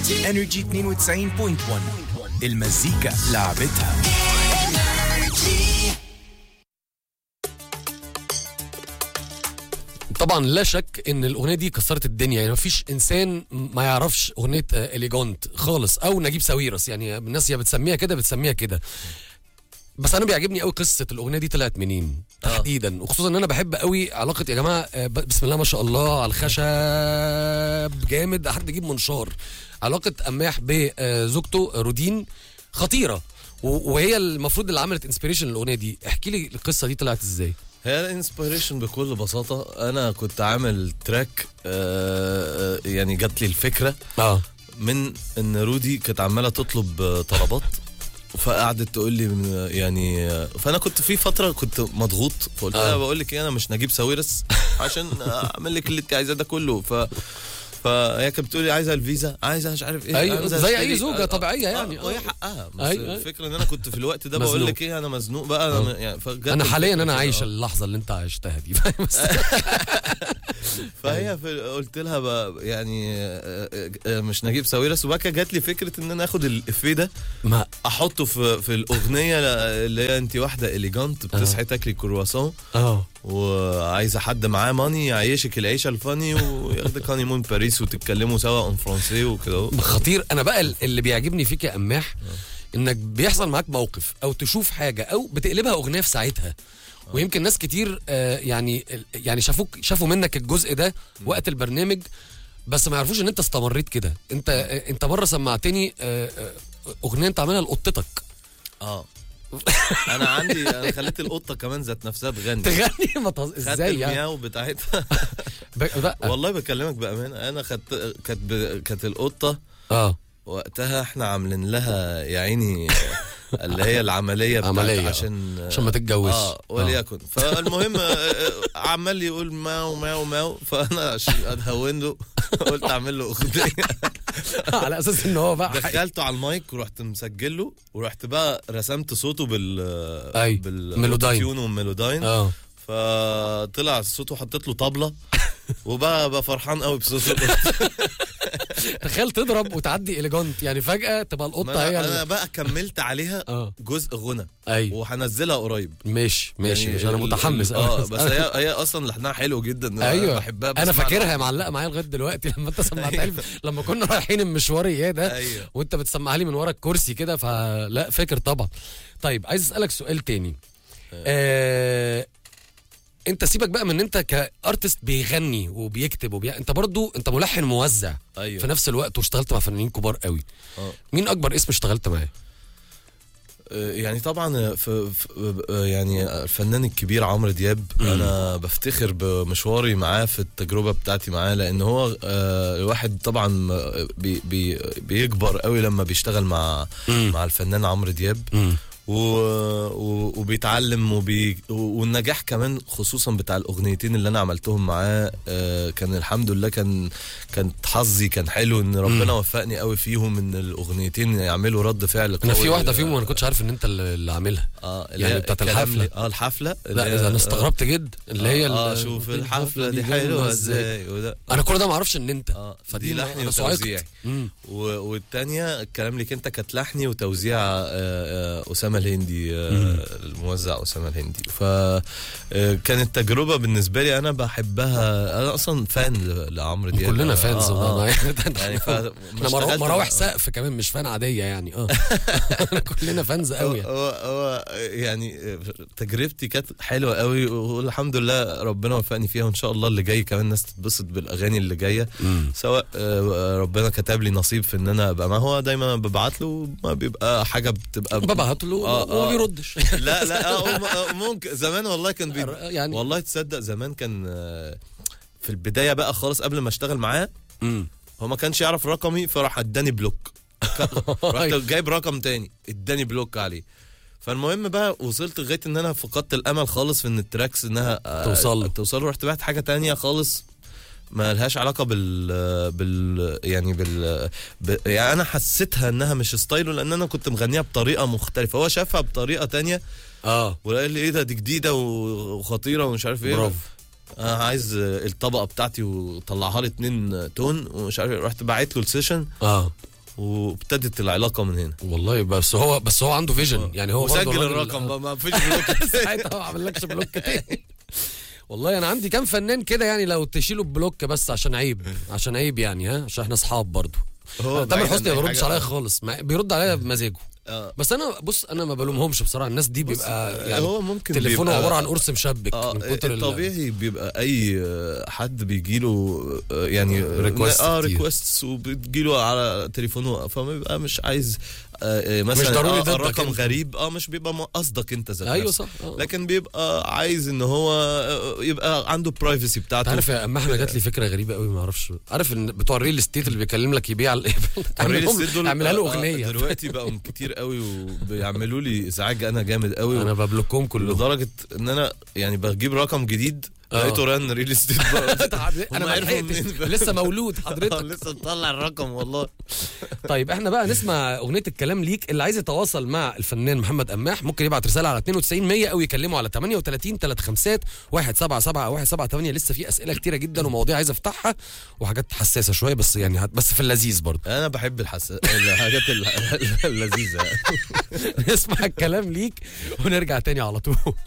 انرجي 92.1 المزيكا لعبتها طبعا لا شك ان الاغنيه دي كسرت الدنيا يعني مفيش انسان ما يعرفش اغنيه آه، اليجونت خالص او نجيب ساويرس يعني الناس يا بتسميها كده بتسميها كده بس انا بيعجبني قوي قصه الاغنيه دي طلعت منين تحديدا وخصوصا ان انا بحب قوي علاقه يا جماعه آه، ب- بسم الله ما شاء الله على الخشب جامد حد يجيب منشار علاقه قماح بزوجته رودين خطيره و- وهي المفروض اللي عملت انسبيريشن للاغنيه دي احكي لي القصه دي طلعت ازاي هي الانسبيريشن بكل بساطة أنا كنت عامل تراك آه آه، يعني جات لي الفكرة اه من إن رودي كانت عمالة تطلب آه، طلبات فقعدت تقول لي من- يعني آه، فانا كنت في فتره كنت مضغوط فقلت لها آه. بقول لك ايه انا مش نجيب ساويرس عشان اعمل لك اللي انت عايزاه ده كله ف فهي كانت بتقول لي عايزه الفيزا عايزه مش عارف ايه أيوة، عايزة زي أشتري- أي زوجة آه، طبيعية آه، يعني، آه، آه. وهي حقها بس أيوة، أيوة. الفكره ان انا كنت في الوقت ده بقول مزنوق. لك ايه انا مزنوق بقى أنا يعني فجت انا حاليا الفكرة انا كده، عايش آه. اللحظه اللي انت عشتها دي فاهم بس فهي في قلت لها بقى يعني آه، آه، آه، مش نجيب ساويرس وبقى جات لي فكره ان انا اخد الافيه ده ما احطه في في الاغنيه اللي هي انت واحده اليجانت بتصحي تاكلي كرواسون اه وعايزه حد معاه ماني يعيشك العيشه الفاني وياخدك هاني مون باريس وتتكلموا سوا اون فرونسي وكده اهو. خطير انا بقى ال- اللي بيعجبني فيك يا قماح انك بيحصل معاك موقف او تشوف حاجه او بتقلبها اغنيه في ساعتها ويمكن ناس كتير آه يعني يعني شافوك شافوا منك الجزء ده وقت البرنامج بس ما يعرفوش ان انت استمريت كده انت آه انت مره سمعتني آه آه، اغنيه انت عاملها لقطتك اه انا عندي انا خليت القطه كمان ذات نفسها تغني تغني ما تهز- خدت ازاي يعني المياو بتاعتها ب- بقى والله بكلمك بامانه انا خدت كانت ب- كانت القطه اه وقتها احنا عاملين لها يا عيني اللي هي العمليه بتاعت عملية، آه. عشان عشان ما تتجوزش. اه وليكن فالمهم آه، آه، عمال يقول ماو ماو ماو فانا عشان اتهون له قلت اعمل له اغنيه على اساس ان هو بقى دخلته على المايك ورحت مسجل له ورحت بقى رسمت صوته بال أي، بال ميلوداين. أوتوتيون والميلوداين اه فطلع صوته وحطيت له طبله وبقى بقى فرحان قوي بصوته تخيل تضرب وتعدي اليجونت يعني فجاه تبقى ما القطه هي انا ال- أنا بقى كملت عليها اه جزء غنى ايوه وهنزلها قريب ماشي ماشي يعني ماشي انا ال- متحمس ال- أوي. اه بس هي هي اصلا لحنها حلو جدا أنا ايوه بحبها انا بسمعها فاكرها لوحدي. معلقه معايا لغايه دلوقتي لما انت سمعتها لي لما كنا رايحين المشوار ايه ده ايوه وانت بتسمعها لي من ورا الكرسي كده فلا فاكر طبعا طيب عايز اسالك سؤال تاني آه انت سيبك بقى من ان انت كارتست بيغني وبيكتب وبي... انت برضو انت ملحن موزع ايوه في نفس الوقت واشتغلت مع فنانين كبار قوي آه. مين اكبر اسم اشتغلت معاه آه، يعني طبعا في, في آه، يعني الفنان الكبير عمرو دياب انا بفتخر بمشواري معاه في التجربه بتاعتي معاه لان هو آه، الواحد طبعا آه، بي بي بيكبر قوي لما بيشتغل مع مم. مع الفنان عمرو دياب مم. و... و... وبيتعلم وبي... والنجاح كمان خصوصا بتاع الاغنيتين اللي انا عملتهم معاه آه كان الحمد لله كان كانت حظي كان حلو ان ربنا مم. وفقني قوي فيهم ان الاغنيتين يعملوا رد فعل انا قوي. في واحده فيهم وانا كنتش عارف ان انت اللي اللي عاملها اه اللي يعني هي بتاعت الكلام الحفلة. اللي- اه الحفله اللي لا هي- إذا انا استغربت جدا اللي هي اه ال- شوف الحفله دي حلوه ازاي وده انا كل ده ما اعرفش ان انت اه فدي دي ما- لحني أنا صعقت. وتوزيعي مم. و- والتانية الكلام لك انت كانت لحني وتوزيع آه، آه، اسامه الهندي آه، الموزع اسامه الهندي فكانت تجربه بالنسبه لي انا بحبها انا اصلا فان ل- لعمرو دياب كلنا آه، فانز آه، والله. آه. يعني يعني ف- احنا مرا- اشتغلت مراوح مع- سقف كمان مش فان عاديه يعني اه كلنا فانز هو قوي يعني. هو هو يعني تجربتي كانت حلوه قوي والحمد لله ربنا وفقني فيها وان شاء الله اللي جاي كمان الناس تتبسط بالاغاني اللي جايه مم. سواء آه، ربنا كتب لي نصيب في ان انا ابقى ما هو دايما ببعت له ما بيبقى حاجه بتبقى ببعت له آه، وما آه. بيردش لا لا آه، هم- آه، ممكن زمان والله كان بي... يعني والله تصدق زمان كان آه، في البدايه بقى خالص قبل ما اشتغل معاه مم. هو ما كانش يعرف رقمي فراح اداني بلوك رحت جايب رقم تاني اداني بلوك عليه فالمهم بقى وصلت لغايه ان انا فقدت الامل خالص في ان التراكس انها آه، توصل له. توصل له رحت بعت حاجه تانية خالص ما لهاش علاقه بال بال يعني بال ب... يعني انا حسيتها انها مش ستايله لان انا كنت مغنيها بطريقه مختلفه هو شافها بطريقه تانية اه وقال لي ايه ده دي جديده و- وخطيره ومش عارف ايه برافو انا عايز الطبقه بتاعتي وطلعها لي اتنين تون ومش عارف إيه. رحت باعت له السيشن اه وابتدت العلاقه من هنا والله بس هو بس هو عنده فيجن يعني هو برضه وسجل الراجل- الرقم بقى ما فيش بلوك ساعتها ما عملكش بلوك تاني والله انا عندي كام فنان كده يعني لو تشيله بلوك بس عشان عيب عشان عيب يعني ها عشان احنا اصحاب برضه هو تامر بعيد عن حسني ما أي بيردش حاجة. عليا خالص ما- بيرد عليا بمزاجه آه. بس انا بص انا ما بلومهمش بصراحه الناس دي بيبقى يعني هو ممكن تليفونه بيبقى- عباره عن قرص مشبك اه من كتر ال- الطبيعي بيبقى اي آه، حد بيجيله آه، يعني Request اه كتير. ريكوست وبتجيله على تليفونه فما بيبقى مش عايز آه، آه، مثلا ضروري آه، ضدك الرقم انت. غريب اه مش بيبقى م- قصدك انت ذات ايوه نفسك. صح آه. لكن بيبقى عايز ان هو آه، يبقى عنده برايفسي انت بتاعته عارف يا اما احنا جات لي فكره غريبه قوي ما اعرفش عارف ان بتوع الريل استيت اللي بيكلم لك يبيع ال- الريل اعمل استيت دول اعملها له آه، اغنيه دلوقتي بقوا كتير قوي وبيعملوا لي ازعاج انا جامد قوي انا ببلوكهم كلهم لدرجه ان انا يعني بجيب رقم جديد آه. لقيته رن ريل استيت انا ما عرفوا لحقتش منين بقى؟ لسه مولود آه، حضرتك لسه مطلع الرقم والله طيب احنا بقى نسمع اغنيه الكلام ليك اللي عايز يتواصل مع الفنان محمد قماح ممكن يبعت رساله على 92 100 او يكلمه على 38 35 177 او 178 لسه في اسئله كتيره جدا ومواضيع عايز افتحها وحاجات حساسه شويه بس يعني هت- بس في اللذيذ برضه انا بحب الحس... الحاجات ال- اللذيذه نسمع الكلام ليك ونرجع تاني على طول